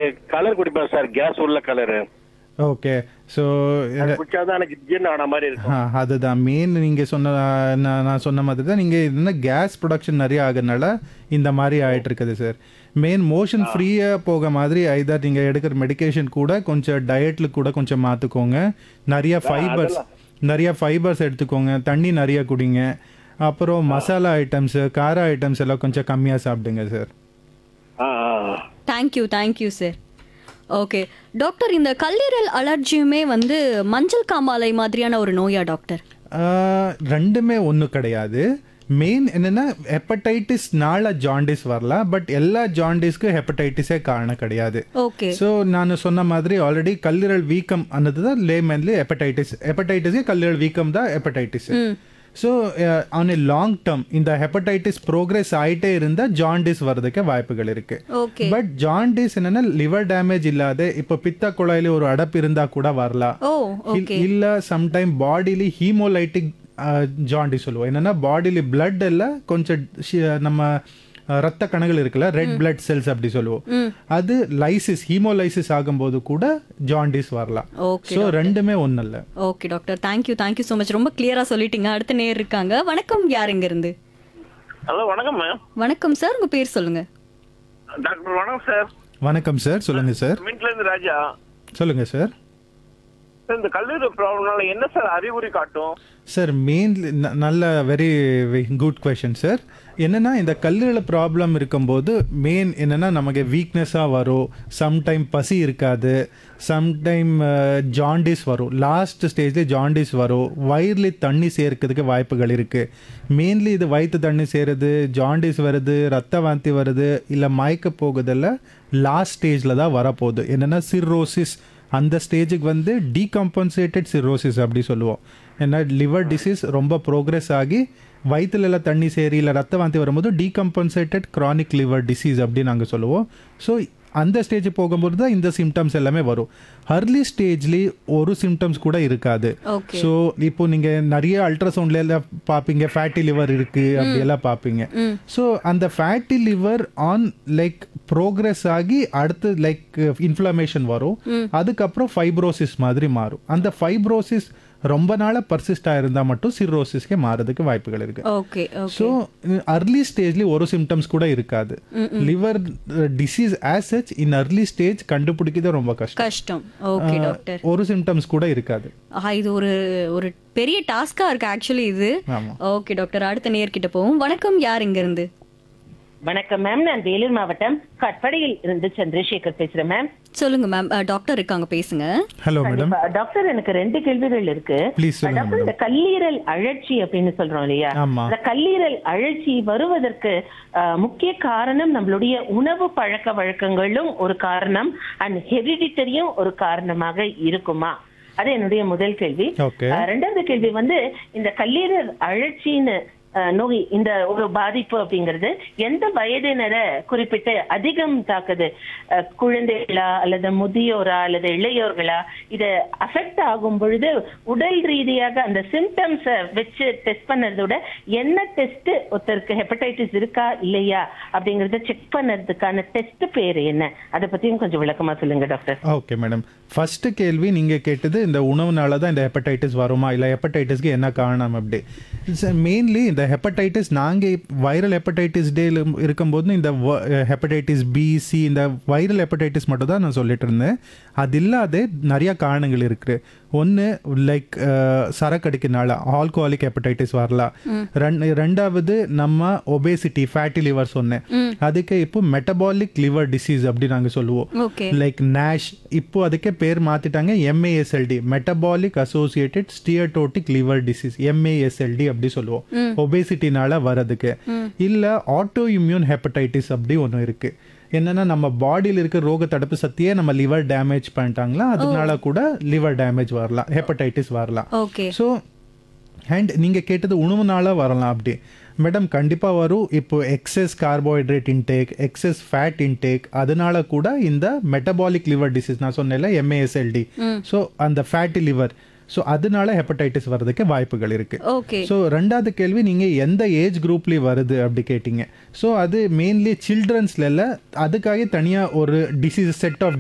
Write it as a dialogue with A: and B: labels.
A: Colour குடிப்பேன் sir gas உள்ள colour
B: okay so
A: குடிச்சாதான் எனக்கு ஜின் ஆன மாதிரி இருக்கும்
B: அதுதான் மெயின் நீங்கள் சொன்ன நான் நான் சொன்ன மாதிரி தான் நீங்கள் என்ன கேஸ் ப்ரொடக்ஷன் நிறைய ஆகுறதுனால இந்த மாதிரி ஆயிட்டு இருக்குது சார் மெயின் மோஷன் ஃப்ரீயாக போக மாதிரி ஐதர் நீங்கள் எடுக்கிற மெடிகேஷன் கூட கொஞ்சம் டயட்டில் கூட கொஞ்சம் மாற்றிக்கோங்க நிறைய ஃபைபர்ஸ் நிறைய ஃபைபர்ஸ் எடுத்துக்கோங்க தண்ணி நிறைய குடிங்க அப்புறம் மசாலா ஐட்டம்ஸு கார ஐட்டம்ஸ் எல்லாம் கொஞ்சம் கம்மியாக சாப்பிடுங்க சார்
A: ஆ ஆ
C: thank you thank you sir okay doctor இந்த கல்லீரல் அலர்ஜியுமே வந்து மஞ்சள் காமாலை மாதிரியான ஒரு நோயா டாக்டர்
B: ஆஹ், ரெண்டுமே ஒன்றும் கிடையாது மெயின் என்னன்னா ஹெப்படைட்டிஸ்னால ஜாண்டிஸ் வரலாம் பட் எல்லா ஜாண்டிஸ்க்கு ஹெப்படைட்டிஸே காரணம் கிடையாது
C: ஓகே
B: ஸோ நான் சொன்ன மாதிரி ஆல்ரெடி கல்லீரல் வீக்கம் ಅನ್ನೋದು தான் லேமன்லி ஹெப்படைட்டிஸ் ஹெப்படைட்டிஸ்ಗೆ கல்லீரல் வீக்கம் தான் hepatitis so on a long term இந்த ஹெப்படைட்டிஸ் ப்ரோக்ரஸ் ஆயிட்டே இருந்தால் ஜாண்டிஸ் வர்றதுக்கு வாய்ப்புகள் இருக்கு
C: ஓகே
B: பட் ஜாண்டிஸ் என்னன்னா லிவர் டேமேஜ் இல்லாத இப்போ பித்த குழாயில ஒரு அடப்பு இருந்தா கூட வரலாம்
C: ஓ
B: இல்-
C: ஓகே
B: இல்ல சம்டைம் பாடிலி ஹீமோலைட்டிக் ஜாண்டி சொல்லுவோம் என்னன்னா பாடிலி பிளட் எல்லாம் கொஞ்சம் ஷி- நம்ம அஹ், ரத்த கணங்கள் இருக்குல்ல ரெட் பிளட் செல்ஸ் அப்படி சொல்லுவோம் அது லைசிஸ் ஹீமோலைசிஸ் ஆகும்போது கூட ஜாண்டிஸ் வரலாம்
C: ஓகே
B: ஸோ ரெண்டுமே ஒன்றும் இல்லை
C: okay doctor thank you thank you so much ரொம்ப கிளியரா சொல்லிட்டீங்க அடுத்த நேர் இருக்காங்க வணக்கம் யார் இங்க இருந்து
A: ஹலோ வணக்கம் மேம்
C: வணக்கம் சார் உங்க பேர் சொல்லுங்க
A: டாக்டர் வணக்கம் சார்
B: வணக்கம் சார் சொல்லுங்க சார்
A: மின்ட்ல இருந்து ராஜா
B: சொல்லுங்க சார்
A: சார் இந்த கல்லீரல் ப்ராப்ளம்னால என்ன சார் அறிகுறி காட்டும்
B: சார் மெயின்லி நல்ல வெரி குட் கொஷின் சார் என்னன்னா இந்த கல்லீரல் ப்ராப்ளம் இருக்கும்போது மெயின் என்னன்னா நமக்கு வீக்னஸாக வரும் சம்டைம் பசி இருக்காது சம்டைம் ஜாண்டிஸ் வரும் லாஸ்ட் ஸ்டேஜ்ல ஜாண்டிஸ் வரும் வயிறுல தண்ணி சேர்க்கிறதுக்கு வாய்ப்புகள் இருக்கு மெயின்லி இது வயிற்று தண்ணி சேருது ஜாண்டிஸ் வருது ரத்த வாந்தி வருது இல்லை மயக்க போகுதில்ல லாஸ்ட் ஸ்டேஜில் தான் வரப்போகுது என்னன்னா சிர்ரோசிஸ் அந்த ஸ்டேஜுக்கு வந்து டீகம்பன்சேட்டட் சிரோசிஸ் அப்படி சொல்லுவோம் ஏன்னா லிவர் டிசீஸ் ரொம்ப ப்ரோக்ரஸ் ஆகி வயிற்றுல எல்லாம் தண்ணி சேரி இல்லை ரத்த வாந்தி வரும்போது டீகம்பன்சேட்டட் chronic லிவர் டிசீஸ் அப்படி நாங்கள் சொல்லுவோம் ஸோ அந்த ஸ்டேஜ் போகும்போது தான் இந்த சிம்டம்ஸ் எல்லாமே வரும் அர்லி ஸ்டேஜ்லி ஒரு சிம்டம்ஸ் கூட இருக்காது
C: ஓகே
B: ஸோ இப்போ நீங்கள் நிறைய அல்ட்ராசவுண்ட்ல எல்லாம் பார்ப்பீங்க ஃபேட்டி லிவர் இருக்கு அப்படி எல்லாம் பார்ப்பீங்க ஸோ அந்த fatty liver on like progress ஆகி அடுத்து லைக் இன்ஃப்ளமேஷன் வரும் அதுக்கப்புறம் ஃபைப்ரோசிஸ் மாதிரி மாறும் அந்த ஃபைப்ரோசிஸ் ரொம்ப நாளாக பர்சிஸ்ட் ஆயிருந்தா மட்டும் சிரோசிஸ்க்கே மாறதுக்கு வாய்ப்புகள் இருக்கு
C: ஓகே ஓகே
B: ஸோ அர்லி ஸ்டேஜ்ல ஒரு சிம்டம்ஸ் கூட இருக்காது liver disease as such in early stage கண்டுபிடிக்கிறது ரொம்ப கஷ்டம்
C: கஷ்டம் ஓகே டாக்டர்
B: ஒரு சிம்டம்ஸ் கூட இருக்காது
C: ஆஹா இது ஒரு ஒரு பெரிய டாஸ்கா இருக்கு ஆக்சுவலி இது
B: ஆமா
C: ஓகே டாக்டர் அடுத்த நேர்கிட்ட போவோம் வணக்கம் யார் இங்க இருந்து
D: வணக்கம் மேம் நான் வேலூர் மாவட்டம் கட்படையில் இருந்து சந்திரசேகர் பேசுறேன் மேம்
C: சொல்லுங்க மேம் டாக்டர் இருக்காங்க பேசுங்க
B: ஹலோ மேடம்
D: கண்டிப்பா. டாக்டர் எனக்கு ரெண்டு கேள்விகள் இருக்கு
B: ப்ளீஸ் சொல்லுங்க
D: டாக்டர் இந்த கல்லீரல் அழற்சி அப்படின்னு சொல்றோம் இல்லையா
B: ஆமா
D: இந்த கல்லீரல் அழற்சி வருவதற்கு அஹ், முக்கிய காரணம் நம்மளுடைய உணவு பழக்க வழக்கங்களும் ஒரு காரணம் அண்ட் ஹெரிடிட்டரியும் ஒரு காரணமாக இருக்குமா அது என்னுடைய முதல் கேள்வி
B: ஓகே
D: அஹ், ரெண்டாவது கேள்வி வந்து இந்த கல்லீரல் அழற்சின்னு அஹ், நோய் இந்த ஒரு பாதிப்பு அப்படிங்கிறது எந்த வயதினரை குறிப்பிட்டு அதிகம் தாக்குது அஹ், குழந்தைகளா அல்லது முதியோரா அல்லது இளையோர்களா இது அஃபெக்ட் ஆகும் பொழுது உடல் ரீதியாக அந்த சிம்டம்ஸ வச்சு டெஸ்ட் பண்ணதை விட என்ன டெஸ்ட் ஒருத்தருக்கு ஹெப்படைட்டிஸ் இருக்கா இல்லையா அப்படிங்கறத செக் பண்ணதுக்கான டெஸ்ட் பேரு என்ன அதை பத்தியும் கொஞ்சம் விளக்கமா சொல்லுங்க டாக்டர்
B: ஓகே மேடம் ஃபர்ஸ்ட் கேள்வி நீங்க கேட்டது இந்த உணவுனால தான் இந்த ஹெப்படைட்டிஸ் வருமா இல்லை ஹெப்படைட்டிஸ்க்கு என்ன காரணம் அப்படி மெயின்லி இந்த ஹெப்படைட்டிஸ் நாங்கள் வைரல் ஹெப்படைட்டிஸ் டேல இருக்கும்போது இந்த ஹெப்படைட்டிஸ் பி சி இந்த வைரல் ஹெப்படைட்டிஸ் மட்டும் தான் நான் சொல்லிட்டு இருந்தேன் அது இல்லாத நிறைய காரணங்கள் இருக்கு ஒன்று லைக் சரக்கு அடிக்கிறனால ஆல்கோஹாலிக் ஹெப்படைட்டிஸ் வரலாம் ரெண்- ரெண்டாவது நம்ம ஒபேசிட்டி ஃபேட்டி லிவர் சொன்னேன் அதுக்கு இப்போ மெட்டபாலிக் லிவர் டிசீஸ் அப்படி நாங்கள் சொல்லுவோம்
C: ஓகே
B: லைக் நேஷ் இப்போ அதுக்கே பேர் மாத்திட்டாங்க MASLD metabolic associated steatotic liver disease MASLD அப்படி சொல்லுவோம் ஒபேசிட்டினால வரதுக்கு இல்ல ஆட்டோ இம்யூன் ஹெப்படைட்டிஸ் அப்படி ஒன்று இருக்கு என்னன்னா நம்ம பாடியில் இருக்க ரோக தடுப்பு சக்தியே நம்ம லிவர் டேமேஜ் பண்ணிட்டாங்களா அதனால கூட லிவர் டேமேஜ் வரலாம் ஹெப்படைட்டிஸ் வரலாம்
C: ஓகே
B: ஸோ அண்ட் நீங்கள் கேட்டது உணவுனால வரலாம் அப்படி மேடம் கண்டிப்பாக வரும் இப்போ excess carbohydrate intake excess fat intake அதனால கூட இந்த மெட்டபாலிக் லிவர் டிசீஸ் நான் சொன்னேன்ல எம்ஏஎஸ்எல்டி ஸோ அந்த ஃபேட்டி லிவர் ஸோ அதனால ஹெப்படைட்டிஸ் வர்றதுக்கு வாய்ப்புகள் இருக்கு
C: ஓகே
B: ஸோ ரெண்டாவது கேள்வி நீங்கள் எந்த ஏஜ் குரூப்லேயும் வருது அப்படி கேட்டிங்க ஸோ அது மெயின்லி சில்ட்ரன்ஸ்ல அதுக்காக தனியாக ஒரு டிசீஸ் செட் ஆஃப்